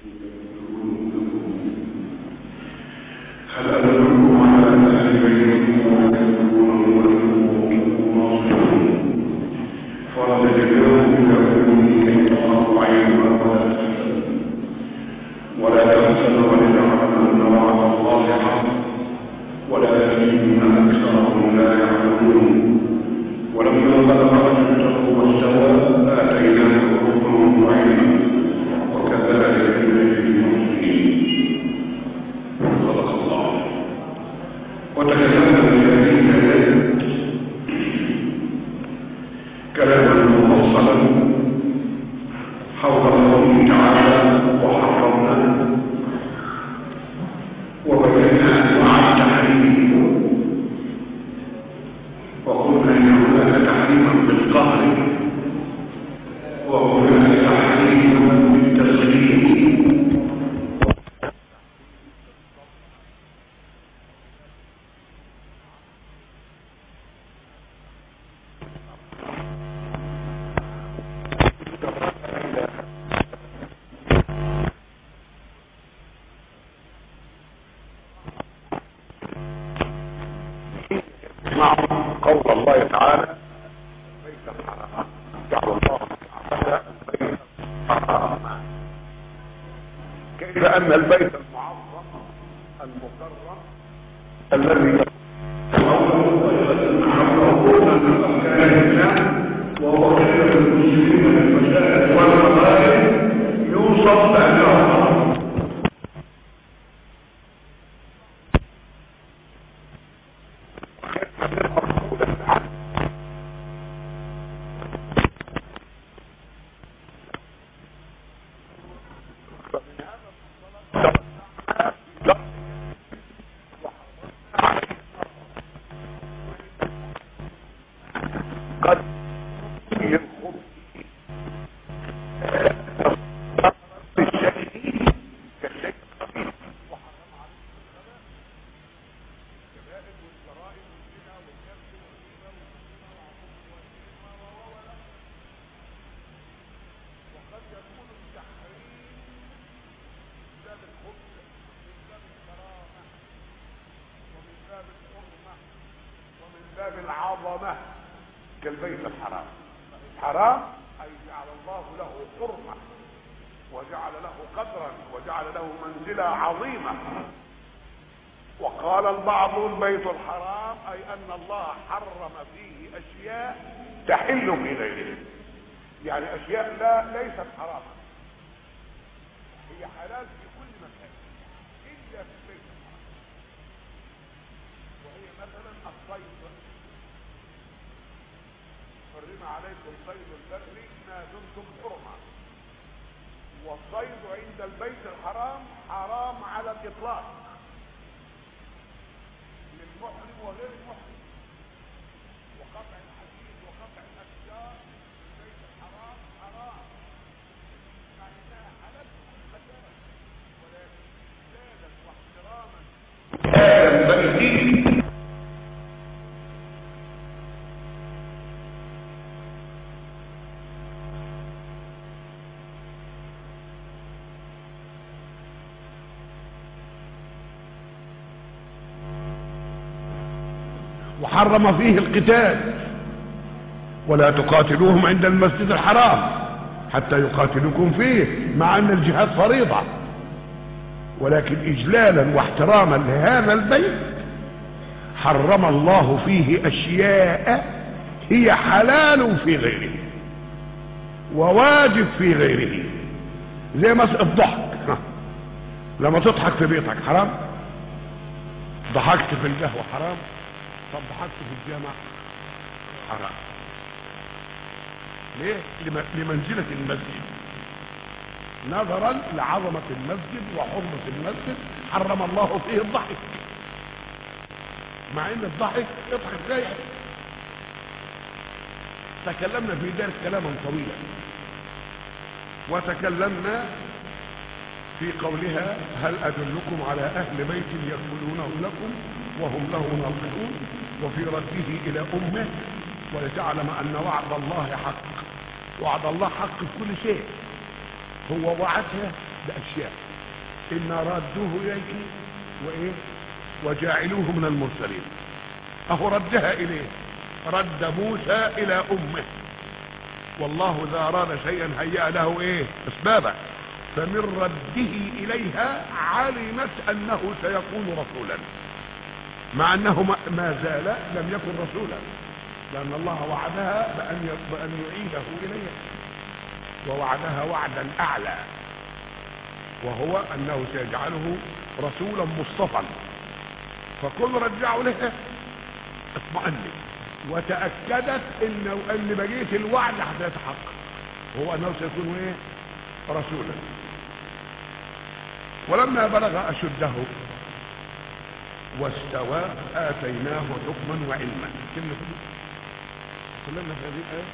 هل أدلكم على أهل بيتكم ويكفرونه ولكم ناصرون فرجعناهم لكم كيف أربعين ولا تحزن ولا تحزن ولتعلم أن وعد الله حق ولكن أكثرهم لا يعلمون ولما بلغ أشده واستوى آتيناه حكما وعلما وكذلك نجزي المحسنين صدق الله وتكلمنا في هذه الآيات كلاما مفصلا حول قوله تعالى وحرمنا وبينا انواع التحريم وقلنا ان هناك تحريما بالقهر وهناك تحريما بالتسليم اسمعوا قول الله تعالى بيت الحرام جعل الله تعالى بيت الحرام كيف ان البيت المعظم المكرم الذي وهو خير المسلمين من المشاهد والمغارب يوصف بانه حرام قد ينخب الشيء كالشيء الخفيف وحرم عليه الكبائر والجرائم والزنا والكذب والربا والغيبة والنميمة وقد يكون التحريم من باب الخبث من باب الكرامة ومن باب الحرمة ومن باب العظمة كالبيت الحرام حرام أي جعل الله له حرمة وجعل له قدرا وجعل له منزلة عظيمة وقال البعض البيت الحرام أي أن الله حرم فيه أشياء تحل في غيره يعني أشياء لا ليست حراما هي حلال في كل مكان إلا في البيت الحرام وهي مثلا الصيد حرم عليكم صيد البر ما دمتم حرما والصيد عند البيت الحرام حرام على الاطلاق للمحرم وغير المحرم وقطع الحديد وقطع الاشجار في البيت الحرام حرام مع انها حلال في كل مكان ولكن اجلالا واحتراما بيتي وحرم فيه القتال ولا تقاتلوهم عند المسجد الحرام حتى يقاتلوكم فيه مع ان الجهاد فريضة ولكن اجلالا واحتراما لهذا البيت حرم الله فيه اشياء هي حلال في غيره وواجب في غيره زي مسألة الضحك لما تضحك في بيتك حرام ضحكت في القهوة حرام طب ضحكت في الجامع حرام ليه لم- لمنزلة المسجد نظرا لعظمة المسجد وحرمة المسجد حرم الله فيه الضحك مع ان الضحك اضحك زي تكلمنا في ذلك كلاما طويلا وتكلمنا في قولها هل أدلكم على أهل بيت يكفلونه لكم وهم له ناصحون وفي رده إلى أمه ولتعلم أن وعد الله حق وعد الله حق في كل شيء هو وعدها لاشياء انا رادوه اليك وايه وجاعلوه من المرسلين اهو ردها اليه رد موسى الى امه والله اذا اراد شيئا هيأ له ايه اسبابا فمن رده اليها علمت انه سيكون رسولا مع انه ما زال لم يكن رسولا لان الله وعدها بان بان يعيده اليها ووعدها وعدا اعلى وهو انه سيجعله رسولا مصطفى فكل رجعوا لها اطمأنت وتأكدت انه ان بقية الوعد هتتحقق هو انه سيكون ايه رسولا ولما بلغ اشده واستوى اتيناه حكما وعلما كلمة كلنا في هذه الايه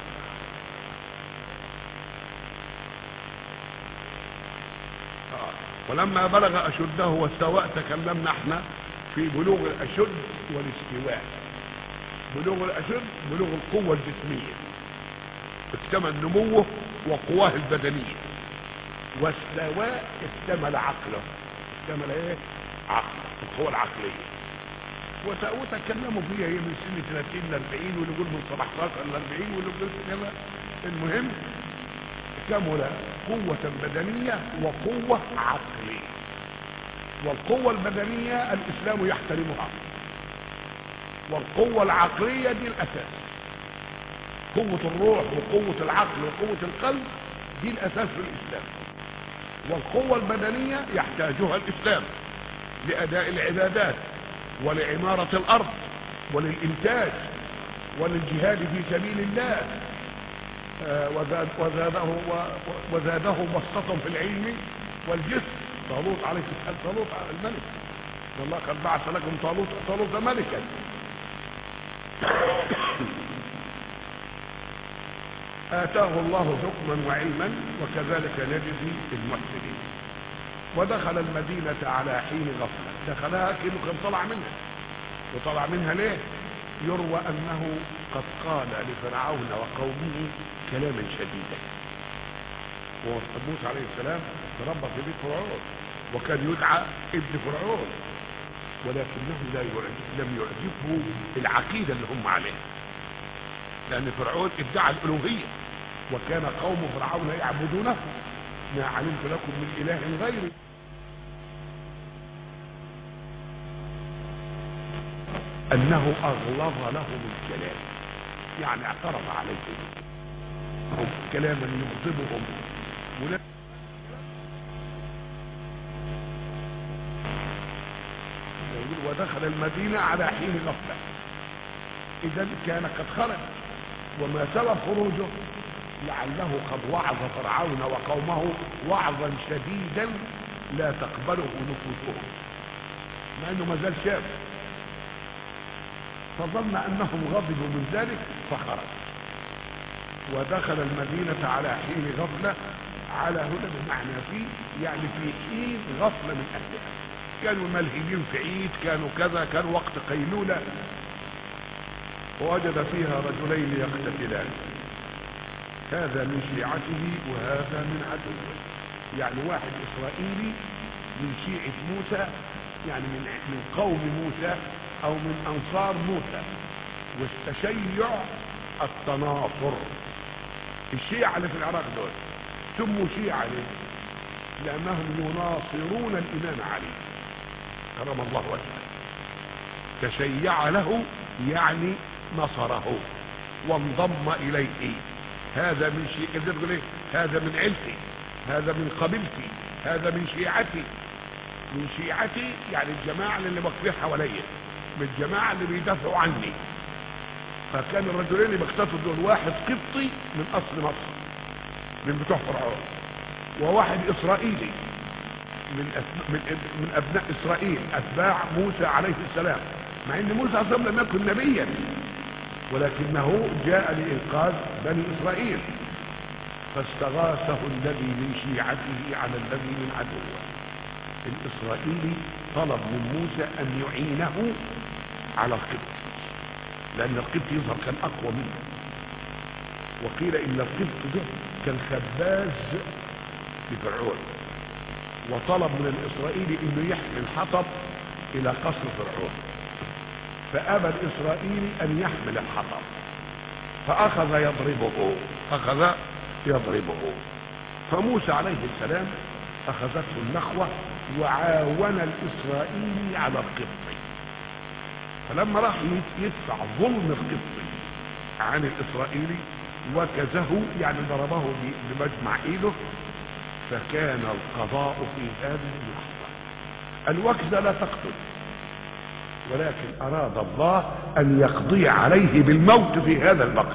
ولما بلغ اشده واستوى تكلمنا احنا في بلوغ الاشد والاستواء بلوغ الاشد بلوغ القوه الجسميه اكتمل نموه وقواه البدنيه واستواء اكتمل عقله اكتمل ايه عقله القوه العقليه وسأقول تكلموا فيها هي من سن 30 ل 40 واللي يقول من 17 ل 40 واللي يقول كذا المهم كمل قوة بدنية وقوة عقلية والقوة البدنية الإسلام يحترمها والقوة العقلية دي الأساس قوة الروح وقوة العقل وقوة القلب دي الأساس في الإسلام والقوة البدنية يحتاجها الإسلام لأداء العبادات ولعمارة الأرض وللإنتاج وللجهاد في سبيل الله وزاد وزاده وزاده بسطة في العلم والجسم طالوت عليه السلام طالوت الملك والله قد بعث لكم طالوت طالوت ملكا آتاه الله حكما وعلما وكذلك نجزي المحسنين ودخل المدينة على حين غفلة دخلها كأنه كان طلع منها وطلع منها ليه يروى أنه قد قال لفرعون وقومه كلاما شديدا وموسى عليه السلام تربى في بيت فرعون وكان يدعى ابن فرعون ولكنه لا يعجب لم يعجبه العقيدة اللي هم عليها لأن فرعون ادعى الألوهية وكان قوم فرعون يعبدونه ما علمت لكم من إله غيري أنه أغلظ لهم الكلام يعني اعترض عليهم كلاما يغضبهم ولا ودخل المدينة على حين غفلة إذا كان قد خرج وما سبب خروجه لعله قد وعظ فرعون وقومه وعظا شديدا لا تقبله نفوسهم مع انه ما زال شاب فظن انهم غضبوا من ذلك فخرج ودخل المدينة على حين غفلة على هنا بمعنى في يعني في حين غفلة من أهلها كانوا ملهيين في عيد كانوا كذا كان وقت قيلولة ووجد فيها رجلين يقتتلان هذا من شيعته وهذا من عدوه يعني واحد إسرائيلي من شيعة موسى يعني من من قوم موسى أو من أنصار موسى والتشيع التناصر الشيعة اللي في العراق دول سموا شيعة ليه لأنهم يناصرون الإمام علي كرم الله وجهه تشيع له يعني نصره وانضم إليه هذا من شيء كده تقول ايه هذا من عيلتي هذا من قبيلتي هذا من شيعتي من شيعتي يعني الجماعة اللي واقفين حواليا من الجماعة اللي بيدافعوا عني فكان الرجلين اللي بيقتتلوا دول واحد قبطي من اصل مصر من بتوع فرعون وواحد اسرائيلي من أسم... من من ابناء اسرائيل اتباع موسى عليه السلام مع ان موسى عليه السلام لم يكن نبيا ولكنه جاء لانقاذ بني اسرائيل فاستغاثه الذي من شيعته على الذي من عدوه الاسرائيلي طلب من موسى ان يعينه على القبط لان القبط يظهر كان اقوى منه وقيل ان القبط ده كان خباز لفرعون وطلب من الاسرائيلي انه يحمل حطب الى قصر فرعون فابى الاسرائيلي ان يحمل الحطب فاخذ يضربه اخذ يضربه فموسى عليه السلام اخذته النخوه وعاون الاسرائيلي على القبطي فلما راح يدفع ظلم القبطي عن الاسرائيلي وكزه يعني ضربه بمجمع ايده فكان القضاء في هذه اللحظه الوكزه لا تقتل ولكن اراد الله ان يقضي عليه بالموت في هذا الوقت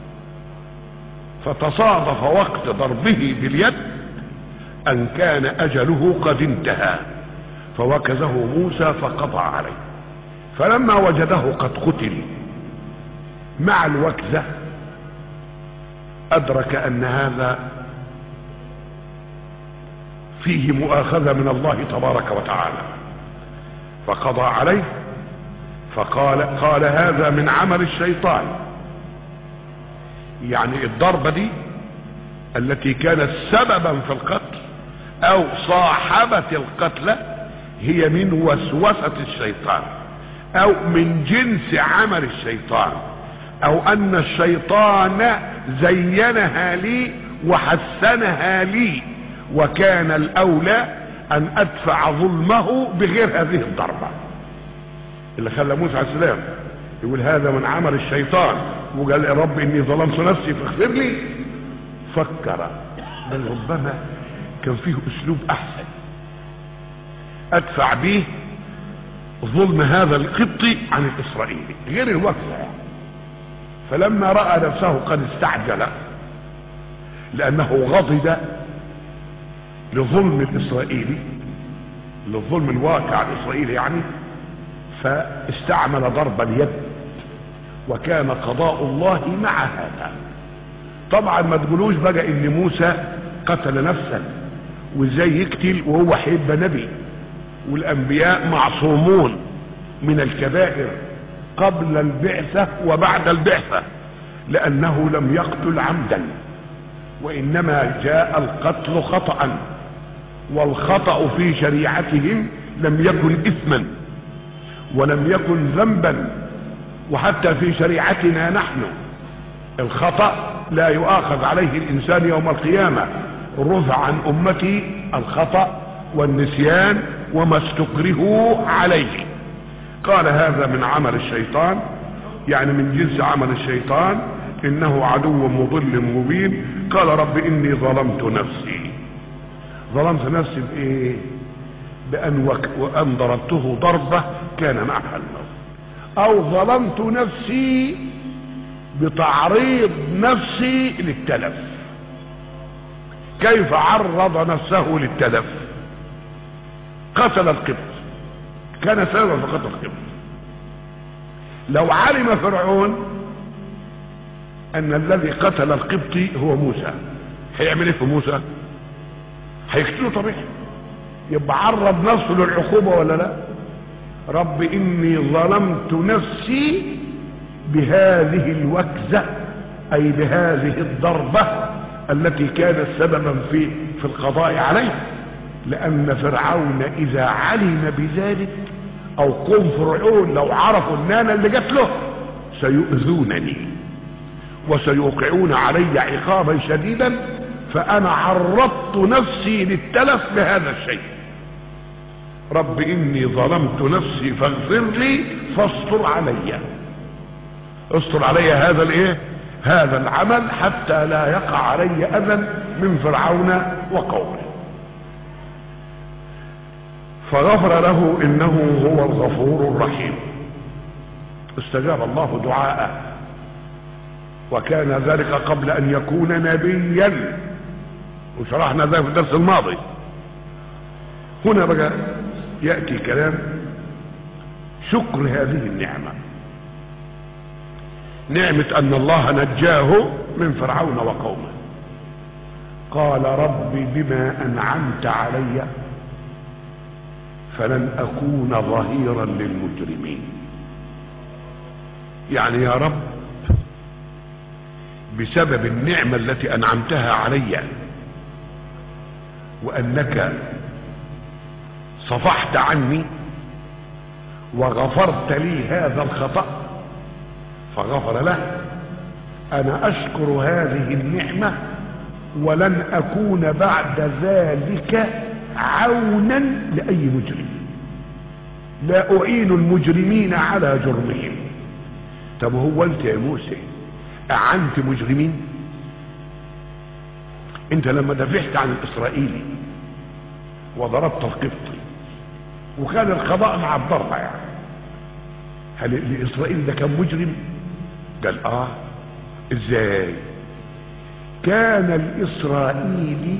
فتصادف وقت ضربه باليد ان كان اجله قد انتهى فوكزه موسى فقضى عليه فلما وجده قد قتل مع الوكزه ادرك ان هذا فيه مؤاخذه من الله تبارك وتعالى فقضى عليه فقال قال هذا من عمل الشيطان يعني الضربه دي التي كانت سببا في القتل او صاحبه القتل هي من وسوسه الشيطان او من جنس عمل الشيطان او ان الشيطان زينها لي وحسنها لي وكان الاولى ان ادفع ظلمه بغير هذه الضربة اللي خلى موسى عليه السلام يقول هذا من عمل الشيطان وقال يا رب اني ظلمت نفسي فاغفر لي فكر بل ربما كان فيه اسلوب احسن ادفع به ظلم هذا القبطي عن الاسرائيلي غير الوكسة فلما رأى نفسه قد استعجل لانه غضب لظلم الاسرائيلي للظلم الواقع الاسرائيلي يعني فاستعمل ضرب اليد وكان قضاء الله مع هذا طبعا ما تقولوش بقى ان موسى قتل نفسا وازاي يقتل وهو هيبقى نبي والانبياء معصومون من الكبائر قبل البعثة وبعد البعثة لانه لم يقتل عمدا وانما جاء القتل خطأ والخطأ في شريعتهم لم يكن اثما ولم يكن ذنبا وحتى في شريعتنا نحن الخطأ لا يؤاخذ عليه الانسان يوم القيامة رفع عن امتي الخطأ والنسيان وما استكرهوا عليه قال هذا من عمل الشيطان يعني من جنس عمل الشيطان انه عدو مضل مبين قال رب اني ظلمت نفسي ظلمت نفسي بايه بان وك... وان ضربته ضربة كان معها الموت او ظلمت نفسي بتعريض نفسي للتلف كيف عرض نفسه للتلف قتل القبط كان سببا في قتل القبط لو علم فرعون ان الذي قتل القبطي هو موسى هيعمل ايه في موسى هيقتله طبيعي يبقى عرض نفسه للعقوبة ولا لا رب اني ظلمت نفسي بهذه الوكزة اي بهذه الضربة التي كانت سببا في في القضاء عليه لان فرعون اذا علم بذلك او قوم فرعون لو عرفوا ان انا اللي جات له سيؤذونني وسيوقعون علي عقابا شديدا فانا عرضت نفسي للتلف بهذا الشيء رب اني ظلمت نفسي فاغفر لي فاستر علي استر علي هذا الايه هذا العمل حتى لا يقع علي اذى من فرعون وقومه فغفر له انه هو الغفور الرحيم استجاب الله دعاءه وكان ذلك قبل ان يكون نبيا وشرحنا ذلك في الدرس الماضي هنا بقى يأتي كلام شكر هذه النعمة نعمة ان الله نجاه من فرعون وقومه قال ربي بما انعمت علي فلن اكون ظهيرا للمجرمين يعني يا رب بسبب النعمة التي انعمتها علي وانك صفحت عني وغفرت لي هذا الخطأ فغفر له انا اشكر هذه النعمة ولن اكون بعد ذلك عونا لاي مجرم لا اعين المجرمين على جرمهم طب هو انت يا موسى اعنت مجرمين انت لما دافعت عن الاسرائيلي وضربت القبطي وكان القضاء مع الضربة يعني هل الاسرائيلي ده كان مجرم قال اه ازاي كان الاسرائيلي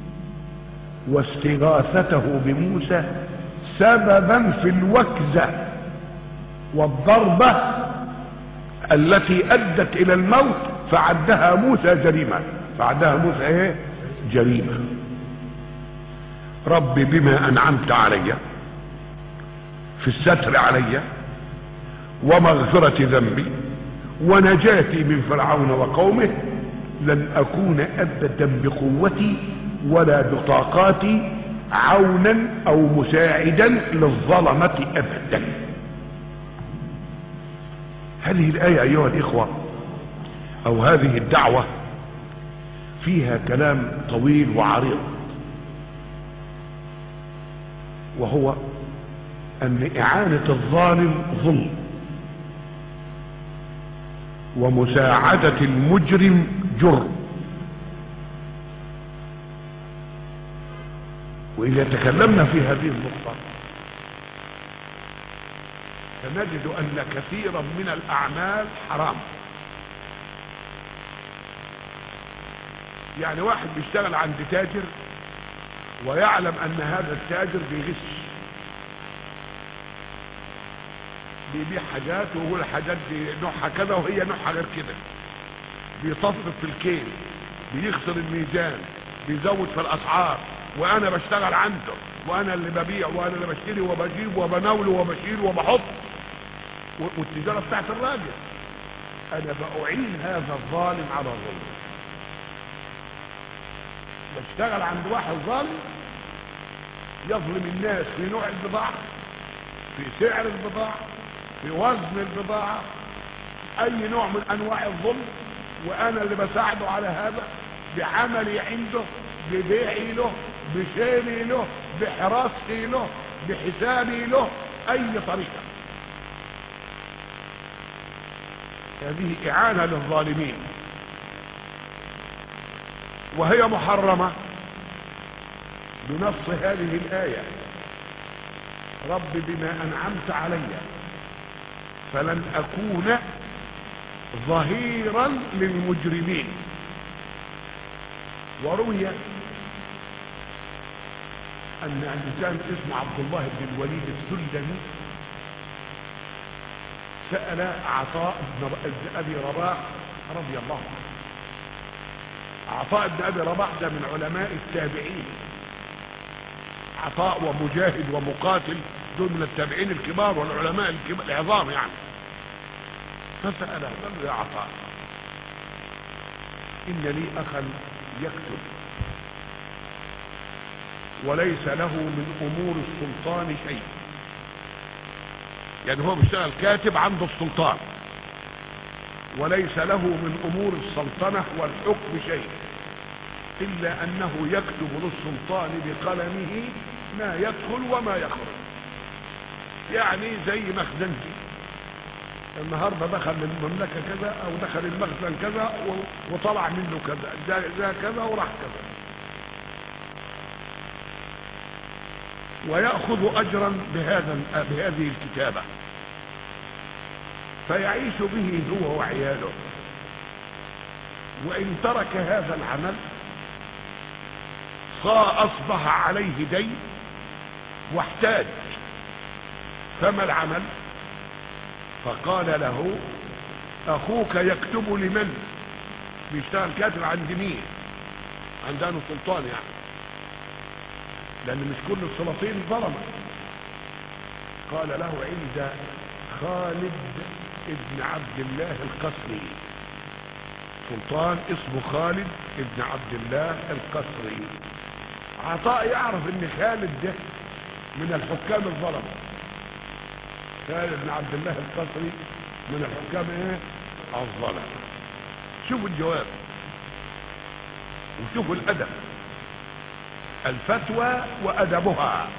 واستغاثته بموسى سببا في الوكزة والضربة التي ادت الى الموت فعدها موسى جريمة فعدها موسى ايه جريمة ربي بما انعمت علي في الستر علي ومغفرة ذنبي ونجاتي من فرعون وقومه لن اكون ابدا بقوتي ولا بطاقاتي عونا او مساعدا للظلمة ابدا هذه الاية ايها الاخوة او هذه الدعوة فيها كلام طويل وعريض وهو ان اعانة الظالم ظلم ومساعدة المجرم جرم واذا تكلمنا في هذه النقطة فنجد ان كثيرا من الاعمال حرام يعني واحد بيشتغل عند تاجر ويعلم ان هذا التاجر بيغش بيبيع حاجات ويقول الحاجات دي نوعها كذا وهي نوعها غير كده بيطفف في الكيل بيخسر الميزان بيزود في الاسعار وانا بشتغل عنده وانا اللي ببيع وانا اللي بشتري وبجيب وبناول وبشيل وبحط والتجاره بتاعت الراجل انا باعين هذا الظالم على الظلم بشتغل عند واحد ظالم يظلم الناس في نوع البضاعه في سعر البضاعه في وزن البضاعة اي نوع من انواع الظلم وانا اللي بساعده على هذا بعملي عنده ببيعي له بشيلي له بحراستي له بحسابي له اي طريقة هذه اعانة للظالمين وهي محرمة بنص هذه الايه رب بما انعمت علي فلن اكون ظهيرا للمجرمين وروي ان انسان اسمه عبد الله بن الوليد السلمي سأل عطاء بن ابي رباح رضي الله عنه عطاء بن ابي رباح ده من علماء التابعين عطاء ومجاهد ومقاتل دول من التابعين الكبار والعلماء الكبار العظام يعني فسأله قال له يا عطاء إن لي أخا يكتب وليس له من أمور السلطان شيء يعني هو بيشتغل كاتب عنده السلطان وليس له من أمور السلطنة والحكم شيء إلا أنه يكتب للسلطان بقلمه ما يدخل وما يخرج يعني زي مخزنجي النهارده دخل المملكة كذا او دخل المخزن كذا وطلع منه كذا ده, ده كذا وراح كذا ويأخذ اجرا بهذا بهذه الكتابة فيعيش به هو وعياله وان ترك هذا العمل فاصبح عليه دين واحتاج فما العمل فقال له اخوك يكتب لمن بيشتغل كاتب عند مين عند انه سلطان يعني لان مش كل السلاطين ظلمة قال له عند خالد ابن عبد الله القصري سلطان اسمه خالد ابن عبد الله القصري عطاء يعرف ان خالد ده من الحكام الظلمة خالد بن عبد الله القصري من الحكام ايه الظلمة شوفوا الجواب وشوفوا الادب الفتوى وادبها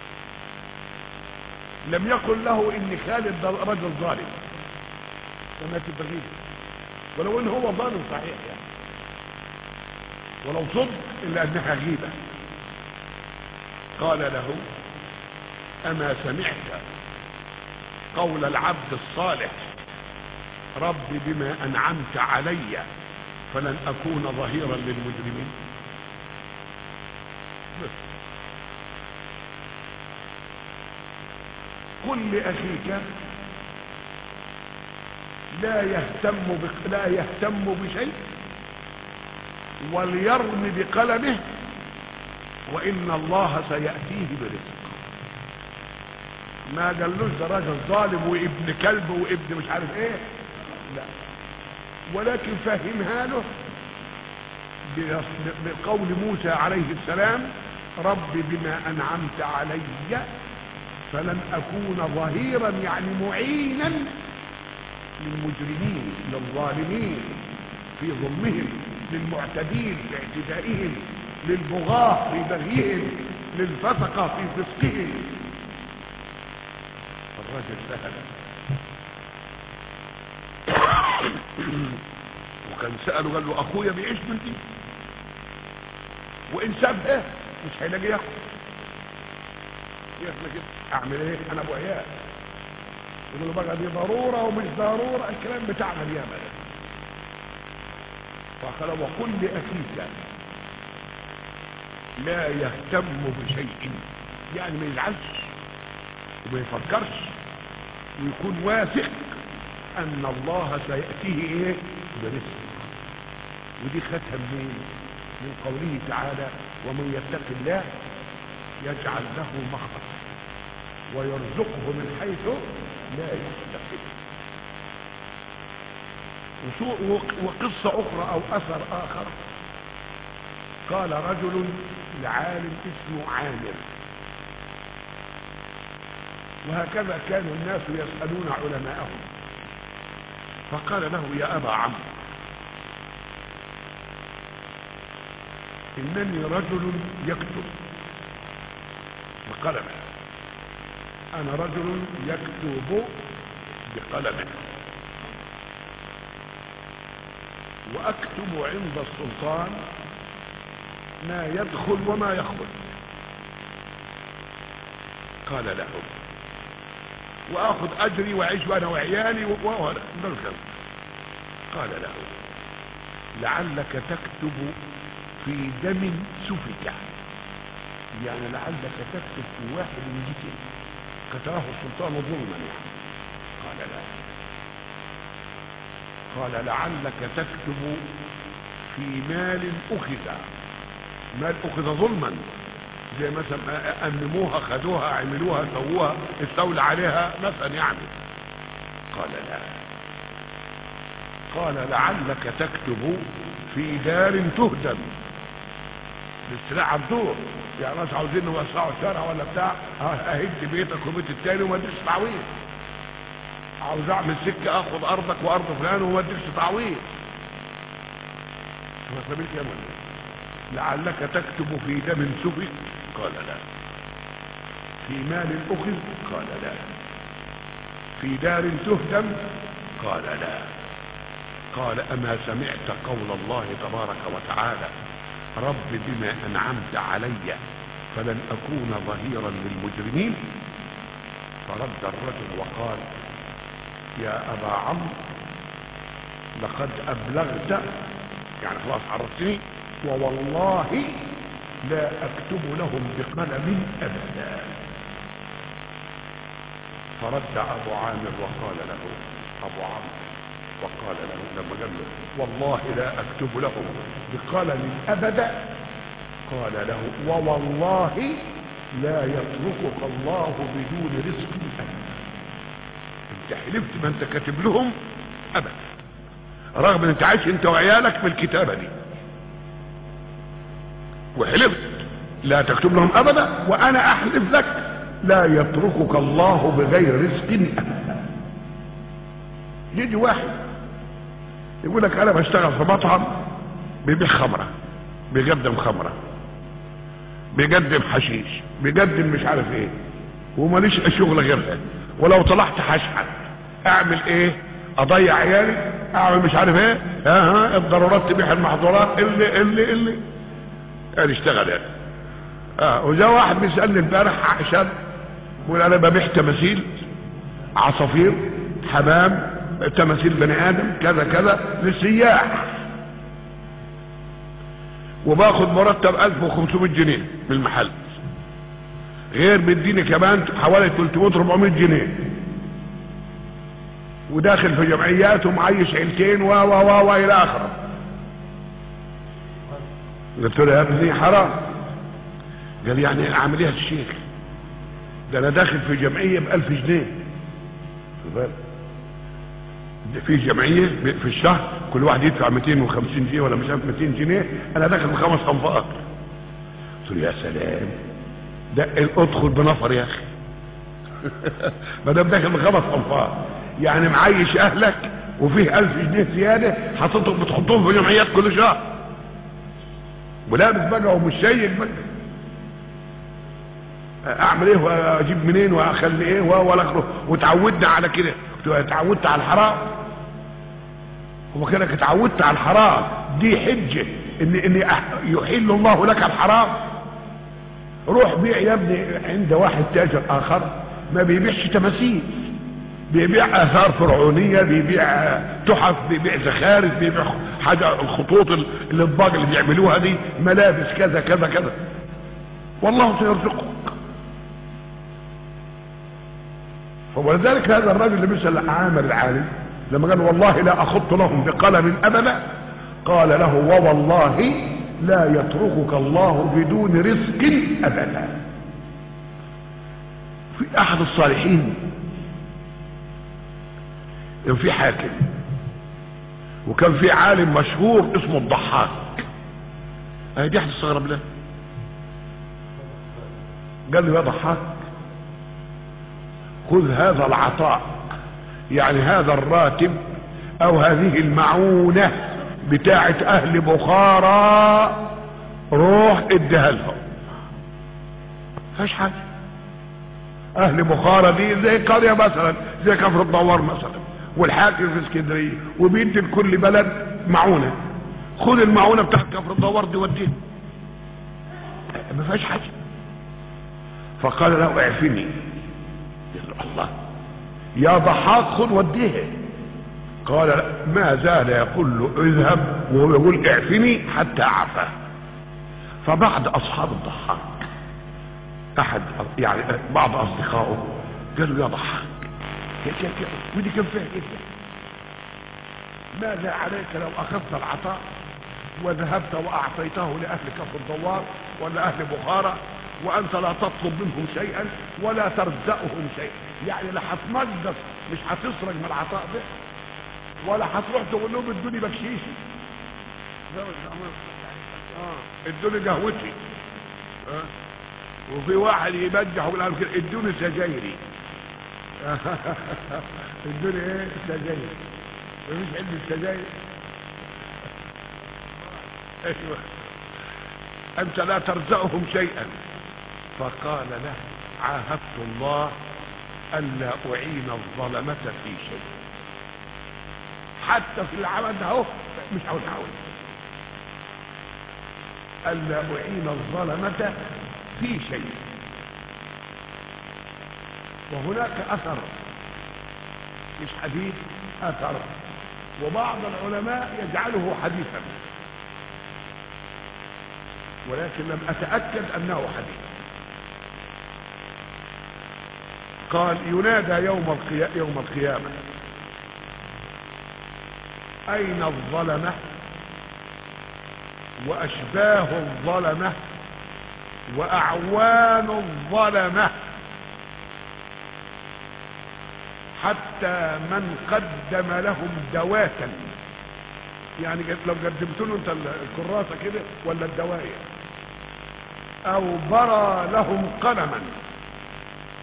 لم يقل له ان خالد ده رجل ظالم وما تبغيه ولو ان هو ظالم صحيح يعني ولو صدق الا انها غيبه قال له اما سمعت قول العبد الصالح رب بما انعمت علي فلن اكون ظهيرا للمجرمين بس قل لاخيك لا يهتم بق... لا يهتم بشيء وليرم بقلمه وان الله سياتيه برزق ما قالوش ده راجل ظالم وابن كلب وابن مش عارف ايه لا ولكن فهمها له بقول موسى عليه السلام رب بما انعمت علي فلن اكون ظهيرا يعني معينا للمجرمين للظالمين في ظلمهم للمعتدين في اعتدائهم للبغاة في بغيهم للفسقة في فسقهم الرجل سهل وكان سأله قال له اخويا بيعيش بنتي وان سابها مش هيلاقي ياكل ياكل كده اعمل ايه انا ابو عيال يقول له بقى دي ضروره ومش ضروره الكلام بتاعنا الياما ده فقال وقل لاخيك لا يهتم بشيء يعني ما يزعلش وما يفكرش ويكون واثق ان الله سيأتيه ايه برزق ودي خدها منين من قوله تعالى ومن يتق الله يجعل له مخرج ويرزقه من حيث لا يحتسب وقصة أخرى أو أثر آخر قال رجل لعالم اسمه عامر وهكذا كان الناس يسألون علماءهم فقال له يا أبا عمرو إنني رجل يكتب بقلمه أنا رجل يكتب بقلمه وأكتب عند السلطان ما يدخل وما يخرج قال له واخذ اجري واعيش انا وعيالي وهذا قال له لعلك تكتب في دم سفك يعني لعلك تكتب في واحد يجتل قتله السلطان ظلما يعني قال لا قال لعلك تكتب في مال اخذ مال اخذ ظلما زي مثلا أمموها خدوها عملوها سووها استولى عليها مثلا يعني قال لا قال لعلك تكتب في دار تهدم الاستيلاء على الدور يعني ناس عاوزين يوسعوا الشارع ولا بتاع اهد بيتك وبيت التاني وما اديش تعويض عاوز اعمل سكه اخد ارضك وارض فلان وما اديش تعويض ما سميت يا مولى لعلك تكتب في دم سفك قال لا في مال اخذ قال لا في دار تهدم قال لا قال اما سمعت قول الله تبارك وتعالى رب بما انعمت علي فلن اكون ظهيرا للمجرمين فرد الرجل وقال يا ابا عمرو لقد ابلغت يعني خلاص عرفتني ووالله لا اكتب لهم بقلم ابدا فرد ابو عامر وقال له ابو عمرو وقال له لما قال له والله لا اكتب لهم بقلم ابدا قال له ووالله لا يتركك الله بدون رزق ابدا انت حلفت ما انت كاتب لهم ابدا رغم ان انت عايش انت وعيالك بالكتابه دي وحلفت لا تكتب لهم ابدا وانا احلف لك لا يتركك الله بغير رزق ابدا يجي واحد يقول لك انا بشتغل في مطعم بيبيع خمره بيقدم خمره بيقدم حشيش بيقدم مش عارف ايه وماليش شغل غيرها ولو طلعت هشحت اعمل ايه اضيع عيالي اعمل مش عارف ايه ها ها الضرورات تبيح المحظورات اللي اللي اللي يعني اشتغل يعني اه وجاء واحد بيسالني امبارح عشان يقول انا ببيع تماثيل عصافير حمام تماثيل بني ادم كذا كذا للسياح وباخد مرتب 1500 جنيه من المحل غير بيديني كمان حوالي 300 400 جنيه وداخل في جمعيات ومعيش عيلتين و و و و الى اخره قلت له يا ابني حرام قال يعني اعمل ايه يا الشيخ ده انا داخل في جمعيه ب 1000 جنيه خد بالك في جمعيه في الشهر كل واحد يدفع 250 جنيه ولا مش عارف 200 جنيه انا داخل بخمس انفاق قلت له يا سلام ده ادخل بنفر يا اخي ما دام داخل بخمس انفاق يعني معيش اهلك وفيه 1000 جنيه زياده حاططهم بتحطهم في جمعيات كل شهر ولابس بقى ومش شيك بقى اعمل ايه واجيب منين واخلي ايه ولا اخره وتعودنا على كده اتعودت على الحرام هو كانك اتعودت على الحرام دي حجة ان ان يحل الله لك الحرام روح بيع يا ابني عند واحد تاجر اخر ما بيبيعش تماثيل بيبيع اثار فرعونية بيبيع تحف بيبيع زخارف بيبيع حاجة الخطوط الاطباق اللي بيعملوها دي ملابس كذا كذا كذا والله سيرزقك ولذلك هذا الرجل اللي بيسأل عامر العالم لما قال والله لا أخط لهم بقلم أبدا قال له ووالله لا يتركك الله بدون رزق أبدا في أحد الصالحين كان في حاكم وكان في عالم مشهور اسمه الضحاك اهي دي احد استغرب له قال له يا ضحاك خذ هذا العطاء يعني هذا الراتب او هذه المعونة بتاعة اهل بخارى روح اديها لهم فاش حاجة اهل بخارى دي زي قرية مثلا زي كفر الدوار مثلا والحاكم في اسكندرية وبيدي لكل بلد معونة خذ المعونة بتاعت كفر الدوار دي وديها ما فيهاش حاجة فقال له اعفني الله يا ضحاك خذ وديها قال ما زال يقول له اذهب وهو يقول اعفني حتى عفا فبعد اصحاب الضحاك احد يعني بعض اصدقائه قالوا يا ضحاك يا يا يا ودي كان فيها ايه ماذا عليك لو اخذت العطاء وذهبت واعطيته لاهل كفر الدوار ولا اهل بخارى وانت لا تطلب منهم شيئا ولا ترزقهم شيئا يعني لا هتنقص مش هتسرق من العطاء ده ولا هتروح تقول لهم ادوني بكشيشي اه ادوني قهوتي آه. وفي واحد يبجح ويقول لهم كده ادوني سجايري ادوني ايه سجاير مفيش عندي السجاير ايوه انت لا ترزقهم شيئا فقال له عاهدت الله الا اعين الظلمة في شيء حتى في العمل ده اهو مش عاوز اعود الا اعين الظلمة في شيء وهناك اثر مش حديث اثر وبعض العلماء يجعله حديثا ولكن لم اتأكد انه حديث قال ينادى يوم القيامة, يوم القيامة اين الظلمة واشباه الظلمة واعوان الظلمة حتى من قدم لهم دواتا يعني لو قدمت له انت الكراسة كده ولا الدواية او برى لهم قلما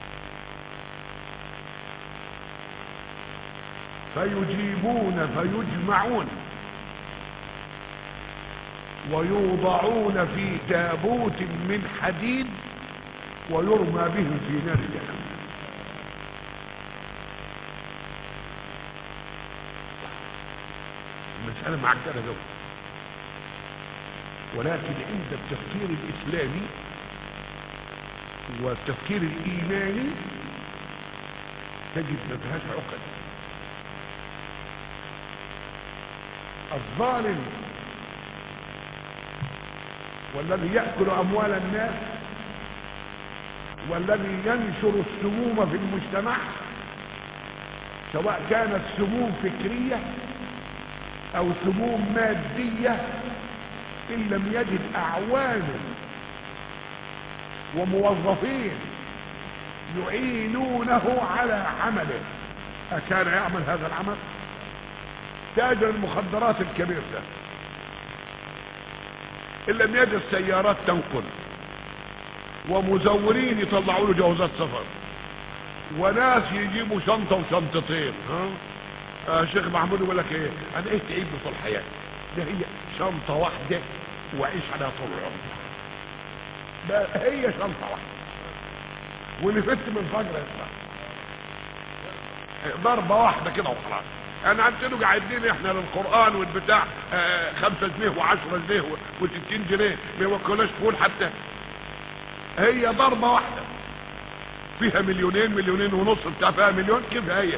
فيجيبون فيجمعون ويوضعون في تابوت من حديد ويرمى بهم في نار جهنم المسألة معقدة جو ولكن عند التفكير الإسلامي والتفكير الإيماني تجد ما فيهاش عقد الظالم والذي يأكل أموال الناس والذي ينشر السموم في المجتمع سواء كانت سموم فكرية أو سموم مادية إن لم يجد أعوان وموظفين يعينونه على عمله أكان يعمل هذا العمل تاجر المخدرات الكبير ده إن لم يجد سيارات تنقل ومزورين يطلعوا له جوازات سفر وناس يجيبوا شنطة وشنطتين ها آه شيخ محمود يقول لك ايه انا ايه تعيب طول حياتي ده هي شنطة واحدة واعيش عليها طول عمري ده هي شنطة واحدة واللي فت من فجر يطلع ضربة واحدة كده وخلاص انا عندنا قاعدين احنا للقرآن والبتاع آه خمسة جنيه وعشرة جنيه وستين جنيه ما يوكلناش فول حتى هي ضربة واحدة فيها مليونين مليونين ونص بتاع فيها مليون كيف هي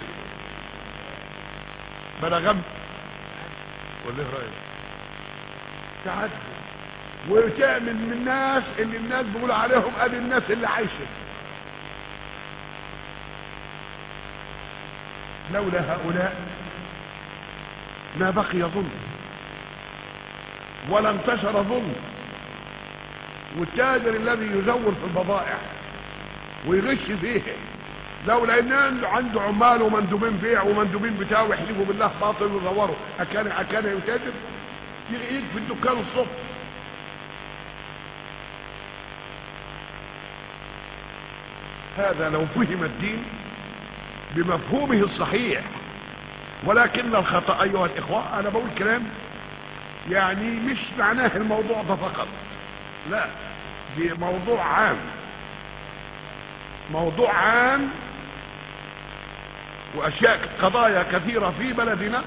بلا غم ولا ايه رايك تعدي وتعمل من الناس اللي الناس بيقولوا عليهم ادي الناس اللي عايشه لولا هؤلاء ما بقي ظلم ولا انتشر ظلم والتاجر الذي يزور في البضائع ويغش فيه لولا ان عنده عمال ومندوبين بيع ومندوبين بتاع ويحلفوا بالله باطل ويزوروا اكان اكان يتاجر يكفي الدكان الصبح هذا لو فهم الدين بمفهومه الصحيح ولكن الخطأ أيها الإخوة أنا بقول كلام يعني مش معناه الموضوع ده فقط لا دي موضوع عام موضوع عام وأشياء قضايا كثيرة في بلدنا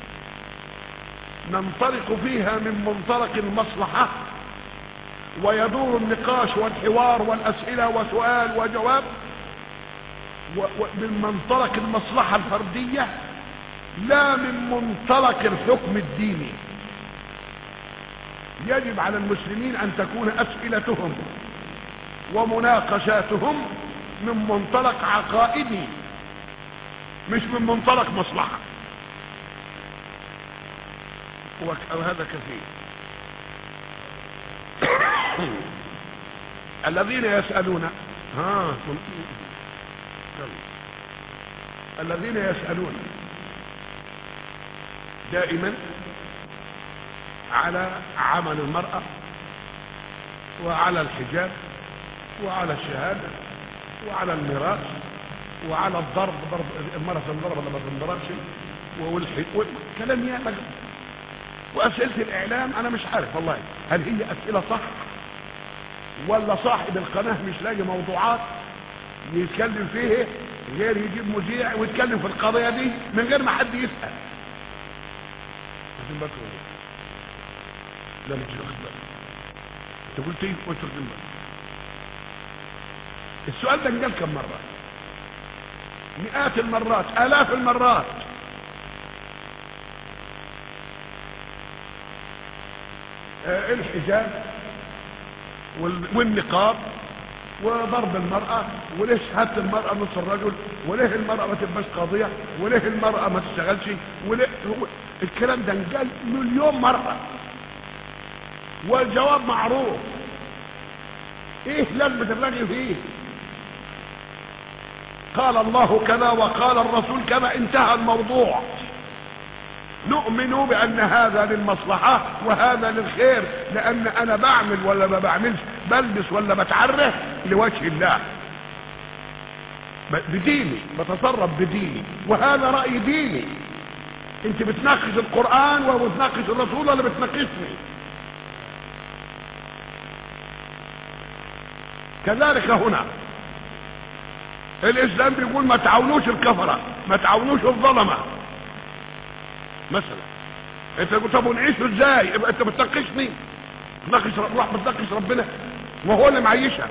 ننطلق فيها من منطلق المصلحة ويدور النقاش والحوار والأسئلة وسؤال وجواب من منطلق المصلحة الفردية لا من منطلق الحكم الديني يجب على المسلمين أن تكون أسئلتهم ومناقشاتهم من منطلق عقائدي مش من منطلق مصلحة وهذا كثير الذين يسألون ها الذين يسألون دائما على عمل المرأة وعلى الحجاب وعلى الشهادة وعلى الميراث وعلى الضرب ضرب المرأة تنضرب ولا ما تنضربش والكلام يا مجد وأسئلة الإعلام أنا مش عارف والله هل هي أسئلة صح ولا صاحب القناة مش لاقي موضوعات يتكلم فيه غير يجيب مذيع ويتكلم في القضية دي من غير ما حد يسأل واخدين بالكم لا مش واخد بالك انت قلت ايه وانت واخدين بالك السؤال ده انقال كم مرة مئات المرات الاف المرات آه الحجاب والنقاب وضرب المرأة وليه شهادة المرأة نص الرجل وليه المرأة ما تبقاش قاضية وليه المرأة ما تشتغلش وليه الكلام ده انقال مليون مرة والجواب معروف ايه لازمة الرجل فيه قال الله كذا وقال الرسول كذا انتهى الموضوع نؤمن بان هذا للمصلحة وهذا للخير لان انا بعمل ولا ما بعملش بلبس ولا بتعرف لوجه الله بديني بتصرف بديني وهذا رأي ديني انت بتناقش القرآن وبتناقش الرسول ولا بتناقشني كذلك هنا الاسلام بيقول ما تعاونوش الكفرة ما تعاونوش الظلمة مثلا انت قلت طب ونعيشه ازاي يبقى انت بتناقشني بتناقش روح بتناقش ربنا وهو اللي معيشك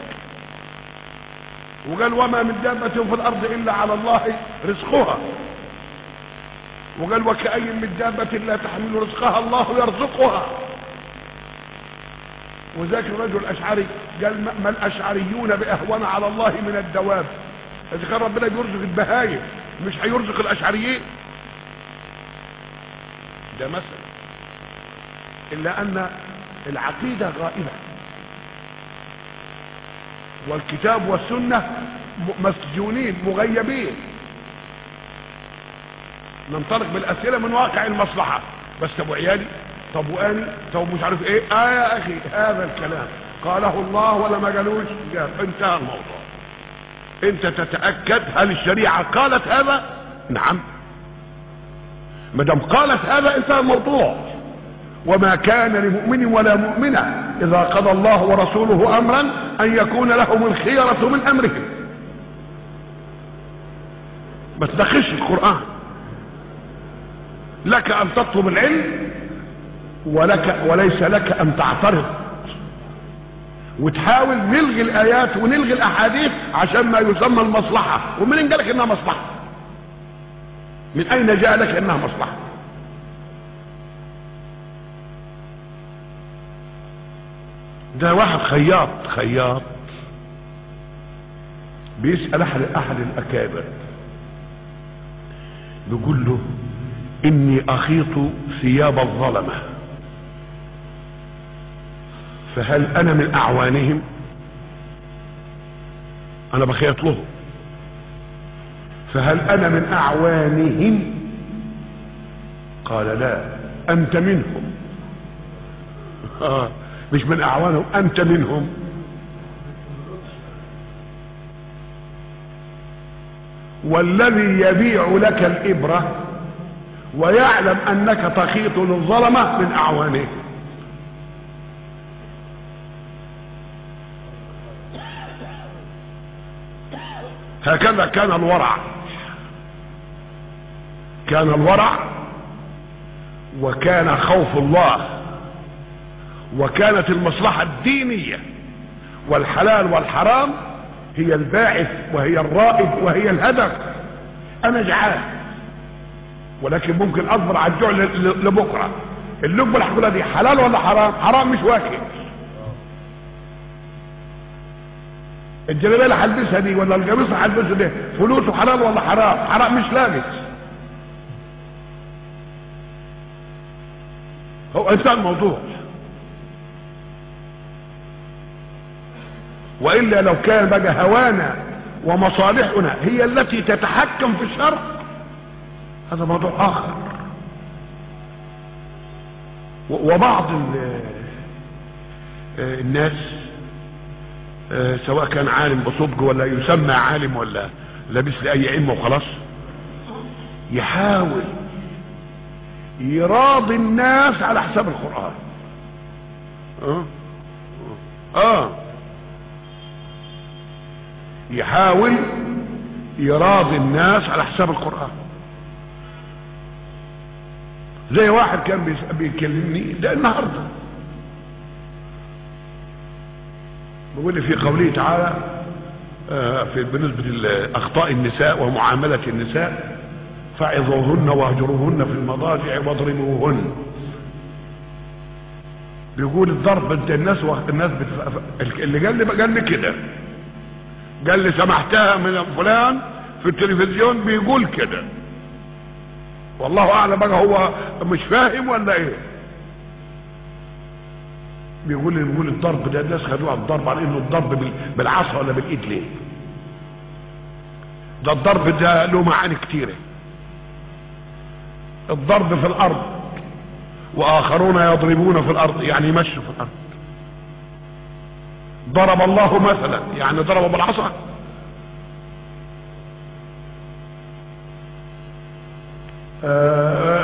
وقال وما من دابة في الارض الا على الله رزقها وقال وكأي من دابة لا تحمل رزقها الله يرزقها وذاك الرجل الاشعري قال ما الاشعريون باهون على الله من الدواب اذا كان ربنا بيرزق البهايم مش هيرزق الاشعريين ده مثل الا ان العقيدة غائبة والكتاب والسنة مسجونين مغيبين ننطلق بالاسئلة من واقع المصلحة بس طب عيالي طب واني طب مش عارف ايه اه يا اخي هذا الكلام قاله الله ولا ما قالوش قال انتهى الموضوع انت تتأكد هل الشريعة قالت هذا نعم ما دام قالت هذا انتهى الموضوع وما كان لمؤمن ولا مؤمنة اذا قضى الله ورسوله امرا ان يكون لهم الخيرة من امرهم ما تدخلش القرآن لك ان تطلب العلم ولك وليس لك ان تعترض وتحاول نلغي الايات ونلغي الاحاديث عشان ما يسمى المصلحة ومن قال لك انها مصلحة من اين جاء لك انها مصلحة ده واحد خياط خياط بيسأل احد احد الاكابر بيقول له اني اخيط ثياب الظلمة فهل انا من اعوانهم انا بخيط له فهل انا من اعوانهم قال لا انت منهم آه مش من اعوانهم انت منهم والذي يبيع لك الابره ويعلم انك تخيط للظلمه من اعوانه هكذا كان الورع كان الورع وكان خوف الله وكانت المصلحة الدينية والحلال والحرام هي الباعث وهي الرائد وهي الهدف انا جعان ولكن ممكن اصبر على الجوع لبكره اللقمه اللي هاكلها دي حلال ولا حرام حرام مش واكل الجلابيه اللي هلبسها دي ولا القميص اللي هلبسه ده فلوسه حلال ولا حرام حرام مش لابس هو انتهى الموضوع والا لو كان بقى هوانا ومصالحنا هي التي تتحكم في الشرع هذا موضوع اخر وبعض الناس سواء كان عالم بصدق ولا يسمى عالم ولا لابس لاي علم وخلاص يحاول يراضي الناس على حساب القرآن اه اه يحاول يراضي الناس على حساب القرآن زي واحد كان بيكلمني ده النهارده بيقول لي في قوله تعالى آه في بالنسبه لاخطاء النساء ومعامله النساء فعظوهن واهجروهن في المضاجع واضربوهن بيقول الضرب انت الناس و... الناس بتف... اللي قال لي قال لي كده قال لي سمعتها من فلان في التلفزيون بيقول كده والله اعلم بقى هو مش فاهم ولا ايه بيقول لي بيقول الضرب ده الناس خدوها الضرب على انه الضرب بالعصا ولا بالايد ليه ده الضرب ده له معاني كتيره الضرب في الارض واخرون يضربون في الارض يعني يمشوا في الارض ضرب الله مثلا يعني ضرب بالعصا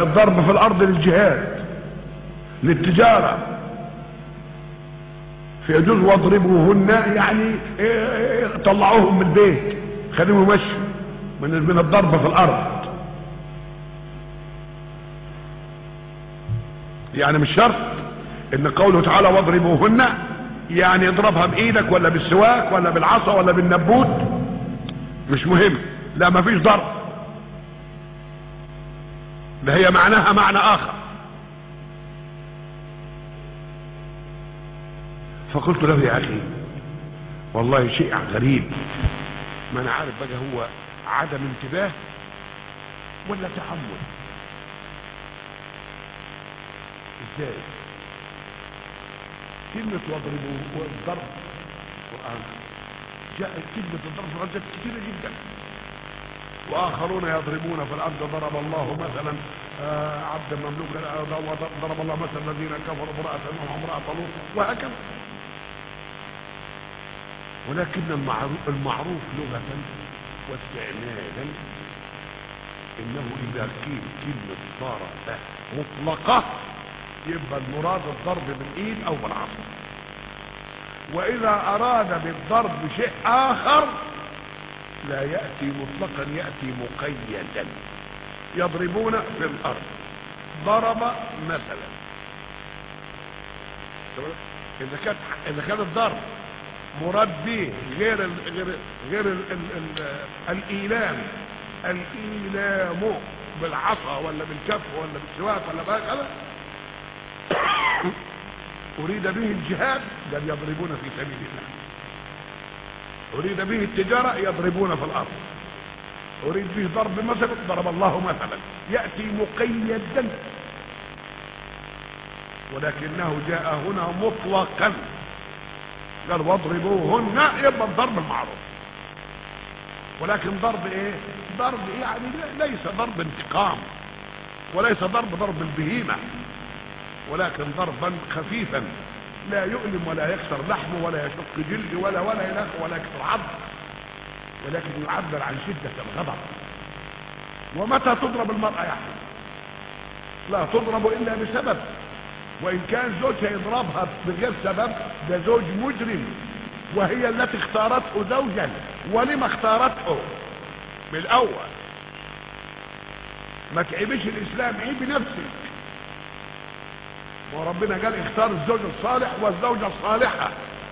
الضرب في الارض للجهاد للتجارة فيجوز واضربوهن يعني إيه إيه طلعوهم من البيت خليهم يمشوا من من الضرب في الارض يعني مش شرط ان قوله تعالى واضربوهن يعني اضربها بايدك ولا بالسواك ولا بالعصا ولا بالنبوت مش مهم لا مفيش ضرب ده هي معناها معنى اخر فقلت له يا اخي والله شيء غريب ما انا عارف بقى هو عدم انتباه ولا تحمل ازاي كلمة واضربوا والضرب القرآن جاء كلمة الضرب في القرآن جاءت كثيرة جدا واخرون يضربون في الارض ضرب الله مثلا آه عبدا مملوكا آه ضرب الله مثلا الذين كفروا امرأة نوح وامرأة لوط وهكذا ولكن المعروف, المعروف لغة واستعمالا انه اذا قيل كلمة ضرب مطلقة يبقى المراد الضرب بالايد او بالعصا واذا اراد بالضرب شيء اخر لا يأتي مطلقا يأتي مقيدا يضربون في الارض ضرب مثلا اذا كانت اذا كان الضرب مراد به غير ال غير غير ال ال ال الايلام الايلام بالعصا ولا بالكف ولا بالسواك ولا بهكذا اريد به الجهاد قال يضربون في سبيل الله اريد به التجارة يضربون في الارض اريد به ضرب مثلا ضرب الله مثلا يأتي مقيدا ولكنه جاء هنا مطلقا قال واضربوهن يبقى الضرب المعروف ولكن ضرب ايه ضرب يعني ليس ضرب انتقام وليس ضرب ضرب البهيمة ولكن ضربا خفيفا لا يؤلم ولا يكسر لحمه ولا يشق جلد ولا ولا ينخ ولا يكسر عظم ولكن يعبر عن شدة الغضب ومتى تضرب المرأة يا أحمد لا تضرب إلا بسبب وإن كان زوجها يضربها بغير سبب ده زوج مجرم وهي التي اختارته زوجا ولما اختارته بالأول ما تعيبش الإسلام عيب نفسك وربنا قال اختار الزوج الصالح والزوجة الصالحة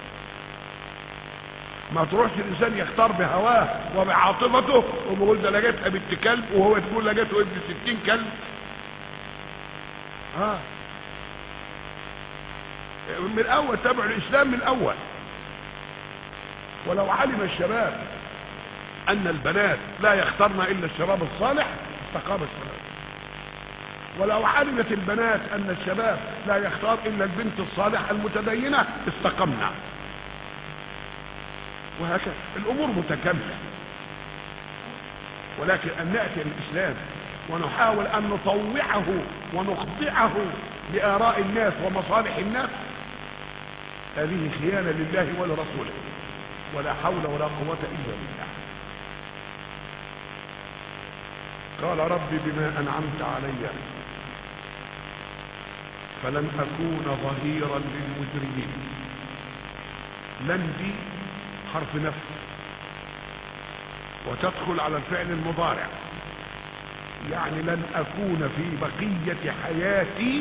ما تروحش الانسان يختار بهواه وبعاطفته وبيقول ده لقيتها بنت كلب وهو تقول لقيته ابن ستين كلب ها من الاول تبع الاسلام من الاول ولو علم الشباب ان البنات لا يختارن الا الشباب الصالح استقام الشباب ولو علمت البنات ان الشباب لا يختار الا البنت الصالحة المتدينة استقمنا وهكذا الامور متكاملة ولكن ان نأتي الاسلام ونحاول ان نطوعه ونخضعه لآراء الناس ومصالح الناس هذه خيانة لله ولرسوله ولا حول ولا قوة الا بالله قال ربي بما انعمت علي فلن اكون ظهيرا للمجرمين لن دي حرف نفس وتدخل على الفعل المضارع يعني لن اكون في بقية حياتي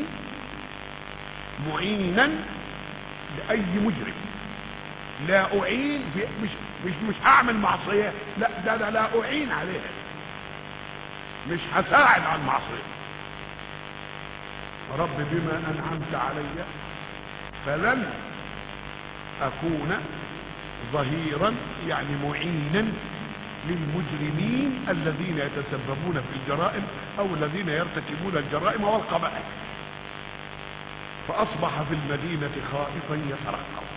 معينا لاي مجرم لا اعين مش مش مش هعمل معصية لا ده لا, لا اعين عليها مش هساعد على المعصية رب بما انعمت علي فلن اكون ظهيرا يعني معينا للمجرمين الذين يتسببون في الجرائم او الذين يرتكبون الجرائم والقبائح فاصبح في المدينة خائفا يترقب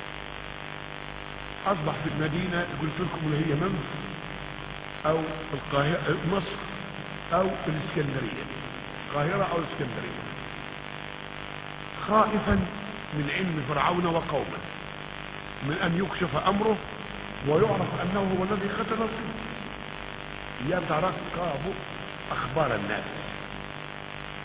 اصبح في المدينة قلت لكم اللي هي منف او القاهرة مصر او الاسكندرية القاهرة او الاسكندرية خائفا من علم فرعون وقومه من ان يكشف امره ويعرف انه هو الذي قتل الصدق يترقب اخبار الناس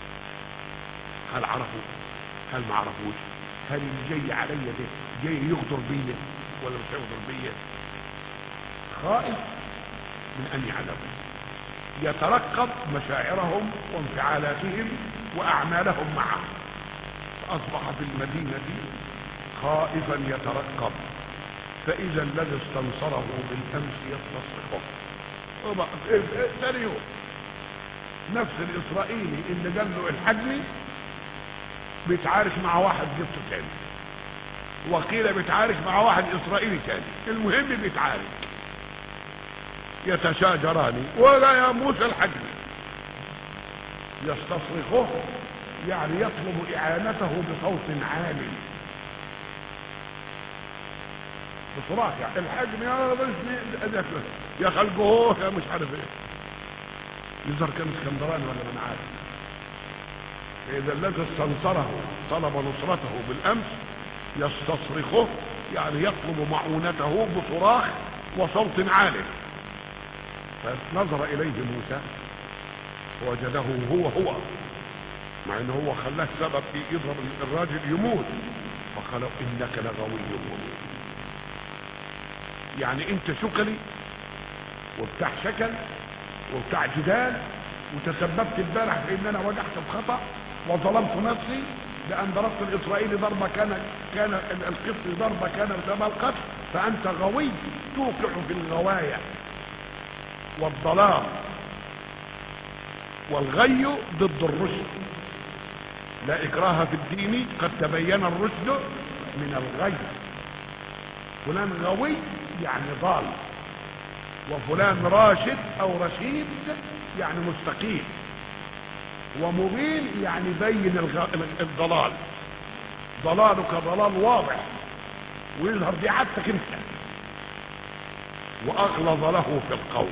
هل عرفوا هل ما عرفوش هل اللي جاي عليا ده جاي يغدر بيا ولا مش هيغدر بيا خائف من ان يعلموا يترقب مشاعرهم وانفعالاتهم واعمالهم معه فاصبح في المدينه خائفا يترقب فاذا الذي استنصره بالامس يستصرخه وبقى ثاني يوم نفس الاسرائيلي اللي قال له الحجمي بيتعارك مع واحد جبته تاني وقيل بيتعارك مع واحد اسرائيلي تاني المهم بيتعارك يتشاجران ولا يا موسى الحجمي يستصرخه يعني يطلب اعانته بصوت عالي بصراحة يعني الحجم يا بس يا خلقه يا مش عارف ايه يظهر كان اسكندراني ولا من عارف إذا الذي استنصره طلب نصرته بالأمس يستصرخه يعني يطلب معونته بصراخ وصوت عالي فنظر إليه موسى وجده هو هو مع انه هو خلاه سبب في يضرب الراجل يموت فقال انك لغوي مبين يعني انت شكلي وبتاع شكل وبتاع جدال وتسببت امبارح في ان انا وجعت بخطأ وظلمت نفسي لان ضربت الاسرائيلي ضربة كان كان القبطي ضربة كان بسبب القتل فانت غوي توقع في الغواية والضلال والغي ضد الرشد لا اكراه في الدين قد تبين الرشد من الغي فلان غوي يعني ضال وفلان راشد او رشيد يعني مستقيم ومبين يعني بين الغ... الضلال ضلالك ضلال واضح ويظهر دي عادتك انت واغلظ له في القول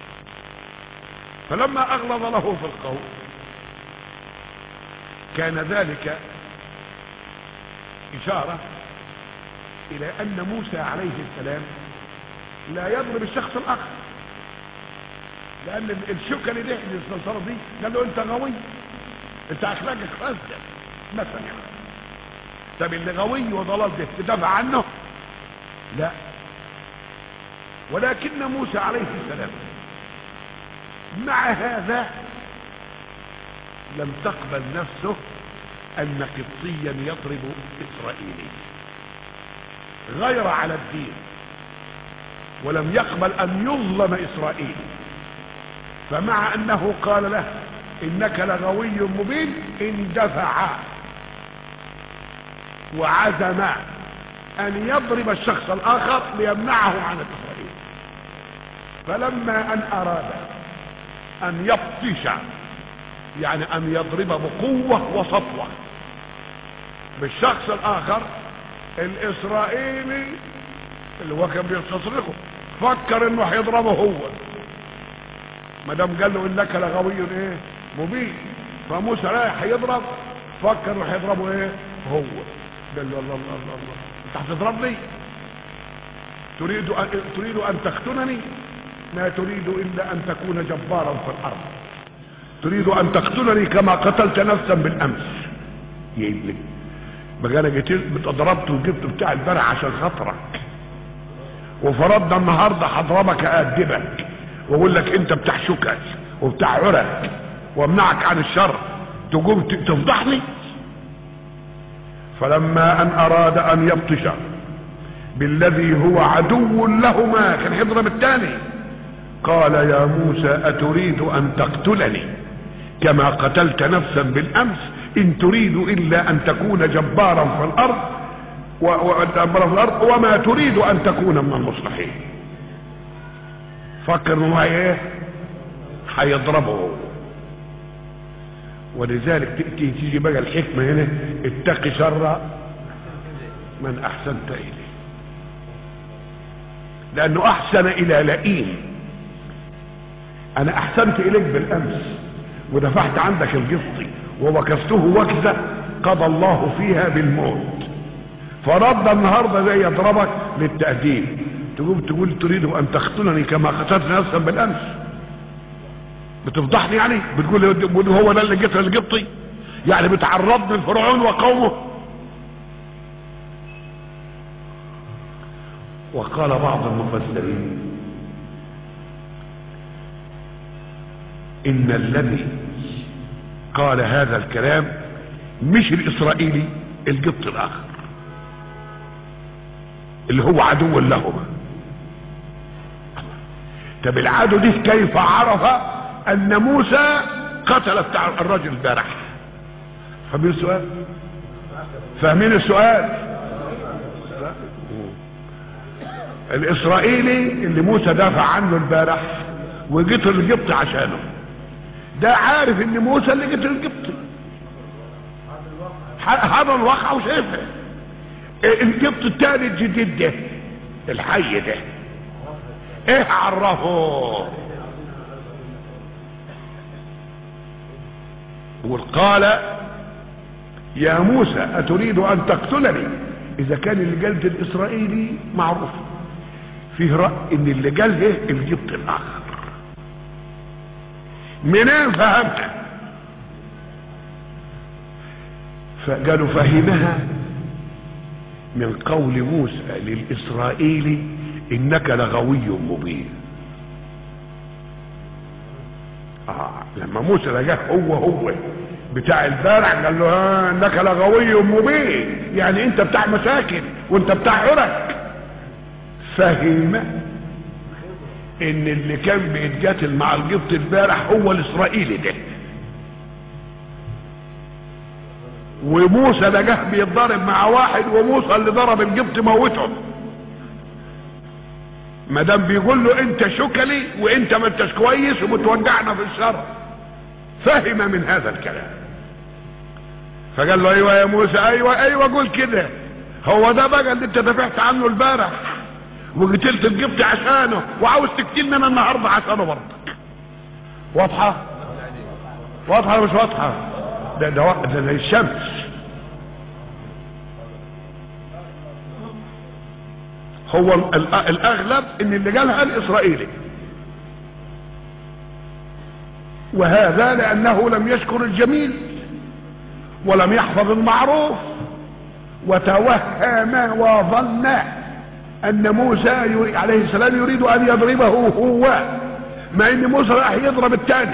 فلما اغلظ له في القول كان ذلك اشاره الى ان موسى عليه السلام لا يضرب الشخص الاخر لان الشكل ده السلسله دي قال له انت غوي انت اخلاقك فاسده مثلا طب اللي غوي وضلال ده تدافع عنه لا ولكن موسى عليه السلام مع هذا لم تقبل نفسه ان قبطيا يضرب اسرائيلي غير على الدين ولم يقبل ان يظلم اسرائيل فمع انه قال له انك لغوي مبين اندفع وعزم ان يضرب الشخص الاخر ليمنعه عن الاسرائيل فلما ان اراد ان يبطش يعني ان يضرب بقوة وسطوة بالشخص الاخر الاسرائيلي اللي هو كان بيستصرخه فكر انه هيضربه هو ما دام قال له انك لغوي ايه مبين فموسى رايح هيضرب فكر انه هيضربه ايه هو قال له الله الله الله, الله. انت هتضربني تريد أن تريد ان تقتلني ما تريد الا ان تكون جبارا في الارض تريد ان تقتلني كما قتلت نفسا بالامس يبلي بقى انا جيت ضربت وجبت بتاع البارح عشان خاطرك وفرضنا النهارده هضربك اادبك واقول لك انت بتاع شكك وبتاع عرق وامنعك عن الشر تقوم تفضحني فلما ان اراد ان يبطش بالذي هو عدو لهما كان هيضرب الثاني قال يا موسى اتريد ان تقتلني كما قتلت نفسا بالامس ان تريد الا ان تكون جبارا في الارض وجبارا في الارض وما تريد ان تكون من المصلحين فكر انه ايه هيضربه ولذلك تأتي تيجي بقى الحكمة هنا اتق شر من احسنت اليه لانه احسن الى لئيم انا احسنت اليك بالامس ودفعت عندك القسط ووكسته وكزة قضى الله فيها بالموت فرد النهاردة زي يضربك للتأديب تقوم تقول تريد ان تقتلني كما قتلت نفسا بالامس بتفضحني يعني بتقول هو ده اللي قتل القبطي يعني بتعرضني لفرعون وقومه وقال بعض المفسرين ان الذي قال هذا الكلام مش الاسرائيلي القبط الاخر اللي هو عدو لهما طب العدو دي كيف عرف ان موسى قتل بتاع الرجل البارح فاهمين السؤال فاهمين السؤال الاسرائيلي اللي موسى دافع عنه البارح وقتل القبط عشانه ده عارف ان موسى اللي قتل القبط هذا الواقع وشايفه القبط التاني الجديد ده الحي ده ايه عرفه وقال يا موسى اتريد ان تقتلني اذا كان اللي قالت الاسرائيلي معروف فيه رأي ان اللي قاله القبط الاخر منين فهمت فقالوا فهمها من قول موسى للإسرائيلي إنك لغوي مبين آه لما موسى لقاه هو هو بتاع البارع قال له آه انك لغوي مبين يعني انت بتاع مساكن وانت بتاع عرك فهم ان اللي كان بيتقاتل مع القبط البارح هو الاسرائيلي ده وموسى ده جه بيتضارب مع واحد وموسى اللي ضرب القبط موته ما دام بيقول له انت شكلي وانت ما انتش كويس وبتوجعنا في الشر فهم من هذا الكلام فقال له ايوه يا موسى ايوه ايوه قول كده هو ده بقى اللي انت دافعت عنه البارح وقتلت القبط عشانه وعاوز تقتلني انا النهارده عشانه برضك واضحه واضحه ولا مش واضحه ده ده ده زي الشمس هو الاغلب ان اللي قالها الاسرائيلي وهذا لانه لم يشكر الجميل ولم يحفظ المعروف وتوهم وظن ان موسى عليه السلام يريد ان يضربه هو مع ان موسى راح يضرب الثاني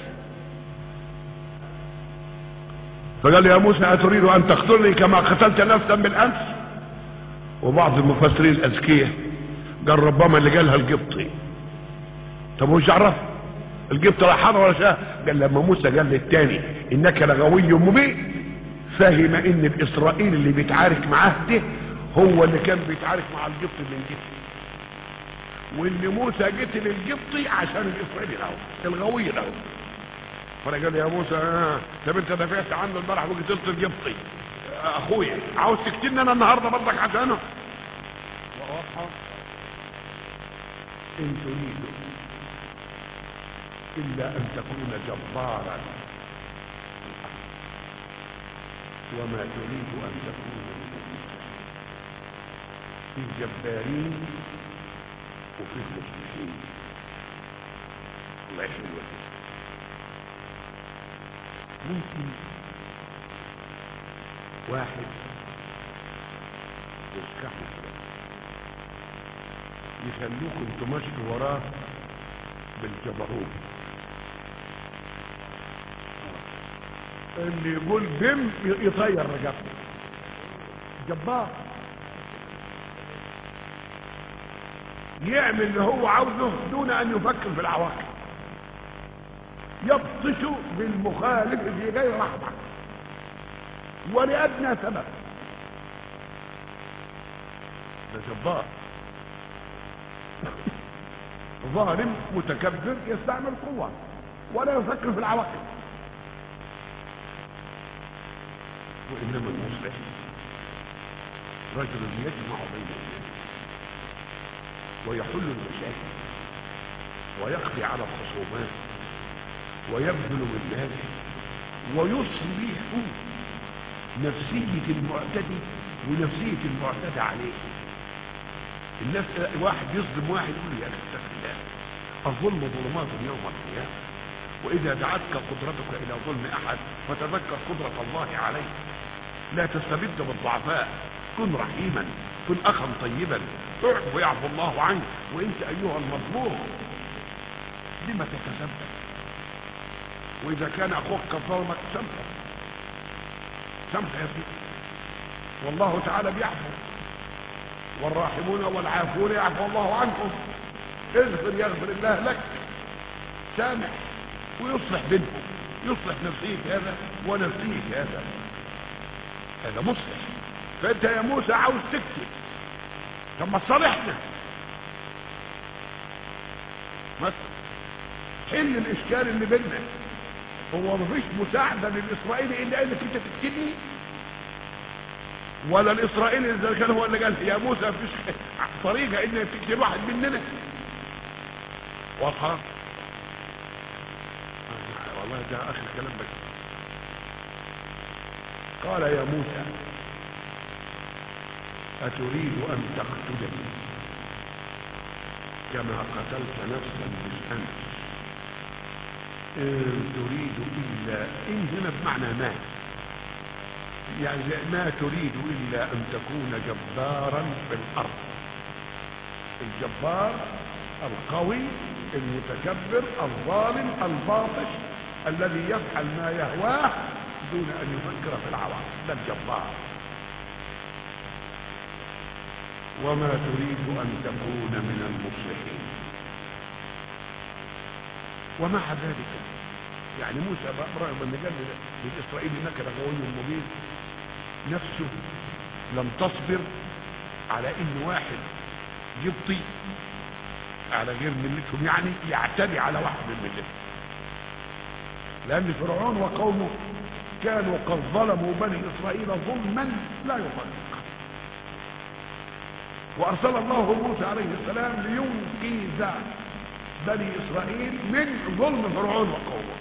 فقال يا موسى أتريد أن تقتلني كما قتلت نفسا بالأمس وبعض المفسرين الأذكياء قال ربما اللي قالها القبطي طب وش عرف القبط لا حر ولا شاه قال لما موسى قال للتاني انك لغوي مبين فهم ان الاسرائيل اللي بيتعارك معاه ده هو اللي كان بيتعارك مع القبط من جبت وان موسى قتل القبطي عشان الاسرائيلي له الغوي له فانا قال يا موسى آه. طب انت دافعت عنه البارح وقتلت القبطي آه اخويا عاوز تقتلني انا النهارده برضك عشانه واضحه ان تريد الا ان تكون جبارا وما تريد ان تكون في جبارين وفي مصلحين الله يحمي ممكن واحد يسكحوا يخلوكم تمشوا وراه بالجبروت اللي يقول بم يطير رقبته جبار يعمل اللي هو عاوزه دون ان يفكر في العواقب يبطش بالمخالف في غير رحمة ولأدنى سبب ده جبار ظالم متكبر يستعمل قوة ولا يفكر في العواقب وإنما المصلح رجل يجمع بين الناس ويحل المشاكل ويقضي على الخصومات ويبذل من ذلك ويصلح نفسية المعتدي ونفسية المعتدى عليه الناس واحد يظلم واحد يقول يا اخي الله الظلم ظلمات يوم القيامة واذا دعتك قدرتك الى ظلم احد فتذكر قدرة الله عليك لا تستبد بالضعفاء كن رحيما كن اخا طيبا اعف ويعفو الله عنك وانت ايها المظلوم لما تتسبب واذا كان اخوك قد ظلمك سامحه سامحه يا سيدي والله تعالى بيعفو والراحمون والعافون يعفو الله عنكم اغفر يغفر الله لك سامح ويصلح بينكم يصلح نفسيك هذا ونفسيك هذا هذا مصلح فانت يا موسى عاوز تكتب طب ما تصالحنا مثلا حل الاشكال اللي بيننا هو مفيش مساعدة للاسرائيلي الا انك انت تكتبني ولا الاسرائيلي اذا كان هو اللي قال يا موسى مفيش طريقة انك تكتب واحد مننا واضحة والله ده اخر كلام بس قال يا موسى أتريد أن تقتلني كما قتلت نفسا بالأمس إن تريد إلا إن هنا بمعنى ما يعني ما تريد إلا أن تكون جبارا في الأرض الجبار القوي المتكبر الظالم الباطش الذي يفعل ما يهواه دون أن يفكر في العواقب ده الجبار وما تريد أن تكون من المصلحين ومع ذلك يعني موسى رغم أن قال للإسرائيل إنك لغوي مبين نفسه لم تصبر على إن واحد جبطي على غير ملتهم يعني يعتدي على واحد من ملتهم لأن فرعون وقومه كانوا قد ظلموا بني إسرائيل ظلما لا يطلق وأرسل الله موسى عليه السلام لينقذ بني إسرائيل من ظلم فرعون وقومه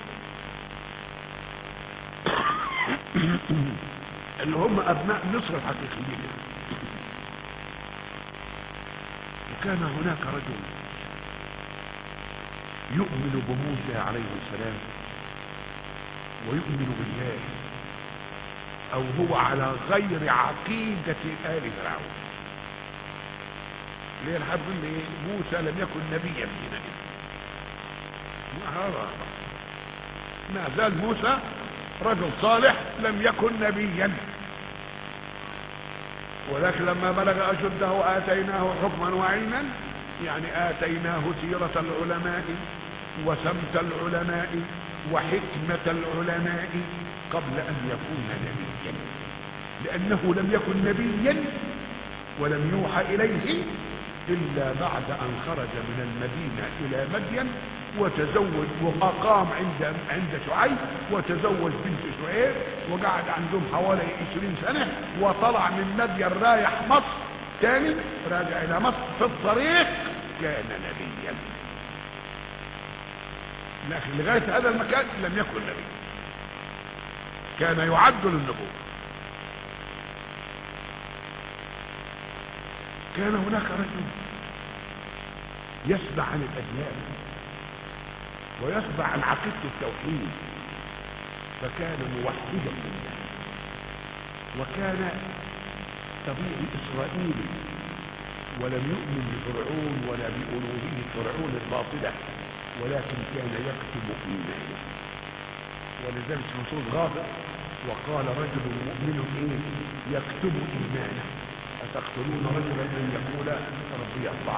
اللي هم أبناء مصر الحقيقيين وكان هناك رجل يؤمن بموسى عليه السلام ويؤمن بالله او هو على غير عقيدة آل فرعون ليه الحرب اللي موسى لم يكن نبيا فينا هذا ما زال موسى رجل صالح لم يكن نبيا ولكن لما بلغ أشده آتيناه حكما وعلما يعني آتيناه سيرة العلماء وسمت العلماء وحكمة العلماء قبل أن يكون نبيا لأنه لم يكن نبيا ولم يوحى إليه إلا بعد أن خرج من المدينة إلى مدين وتزوج وأقام عند عند شعيب وتزوج بنت شعيب وقعد عندهم حوالي 20 سنة وطلع من مدين رايح مصر تاني راجع إلى مصر في الطريق كان نبيا لكن لغاية هذا المكان لم يكن نبي كان يعد للنبوة كان هناك رجل يسمع عن الأديان ويسمع عن عقيدة التوحيد فكان موحدا لله وكان طبيعي إسرائيلي ولم يؤمن بفرعون ولا بألوهية فرعون الباطلة ولكن كان يكتب إيمانه ولذلك رسول غابر وقال رجل مؤمن إيه يكتب إيمانه أتقتلون رجلا أن يقول ربي الله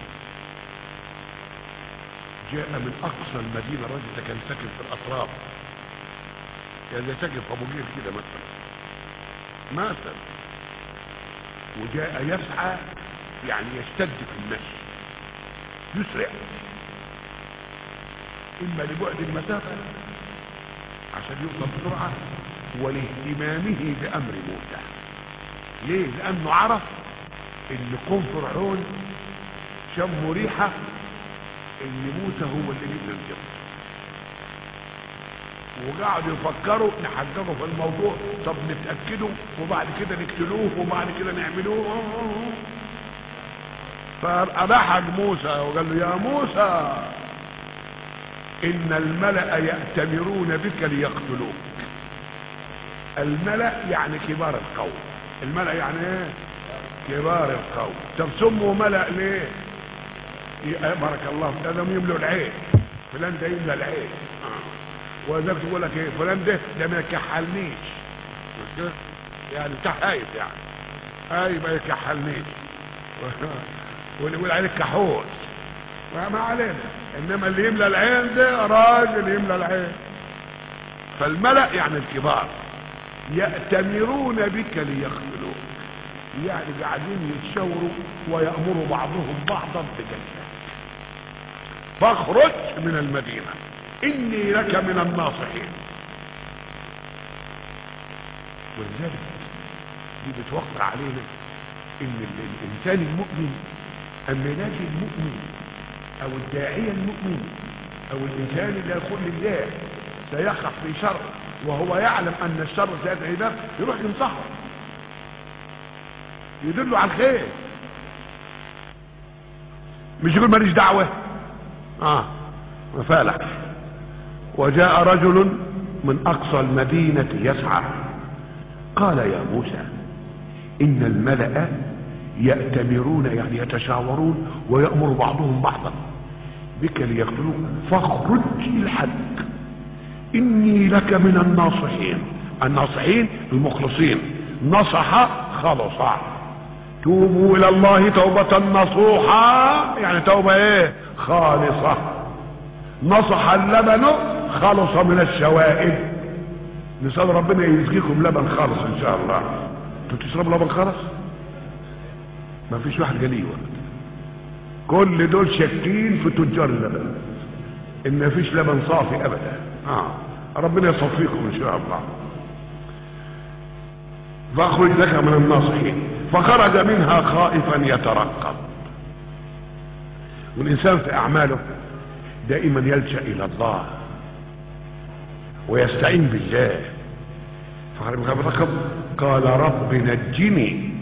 جاء من أقصى المدينة رجل ده كان ساكن في الأطراف يعني ساكن في أبو جير كده مثلا مثلا وجاء يسعى يعني يشتد في المشي يسرع إما لبعد المسافة عشان يوصل بسرعة ولاهتمامه بأمر موسى ليه لأنه عرف إن قوم فرعون شموا ريحة إن موسى هو اللي جه الجبل وقعدوا يفكروا نحققوا في الموضوع طب نتأكدوا وبعد كده نقتلوه وبعد كده نعملوه فألحق موسى وقال له يا موسى ان الملأ يأتمرون بك ليقتلوك الملأ يعني كبار القوم الملأ يعني ايه كبار القوم طب سموا ملأ ليه ي- بارك الله ده ده يملوا العين فلان ده يملى العين آه. وذاك تقول لك ايه فلان ده ده ما يكحلنيش مش كده؟ يعني تحايف يعني اي ما يكحلنيش ونقول عليك كحول ما ما علينا انما اللي يملى العين ده راجل يملى العين فالملأ يعني الكبار يأتمرون بك ليقتلوك يعني قاعدين يتشاوروا ويأمروا بعضهم بعضا بجنة فاخرج من المدينة إني لك من الناصحين ولذلك دي بتوقع علينا ان ال- الانسان المؤمن الناجي المؤمن او الداعية المؤمن او الانسان اللي يقول لله سيقع في شر وهو يعلم ان الشر سيدعي له يروح ينصحه يدله على الخير مش يقول ماليش دعوة اه وفالح وجاء رجل من اقصى المدينة يسعى قال يا موسى ان الملأ يأتمرون يعني يتشاورون ويأمر بعضهم بعضا بك ليقتلوك فاخرج الحق اني لك من الناصحين الناصحين المخلصين نصح خلص توبوا الى الله توبة نصوحا يعني توبة ايه خالصة نصح اللبن خلص من الشوائب نسأل ربنا يسقيكم لبن خالص ان شاء الله انتوا تشربوا لبن خالص ما فيش واحد جليه ولا كل دول شاكين في تجار اللبن ان ما فيش لبن صافي ابدا اه ربنا يصفيكم ان شاء الله فاخرج لك من الناصحين فخرج منها خائفا يترقب والانسان في اعماله دائما يلجا الى الله ويستعين بالله فخرج منها يترقب قال رب نجني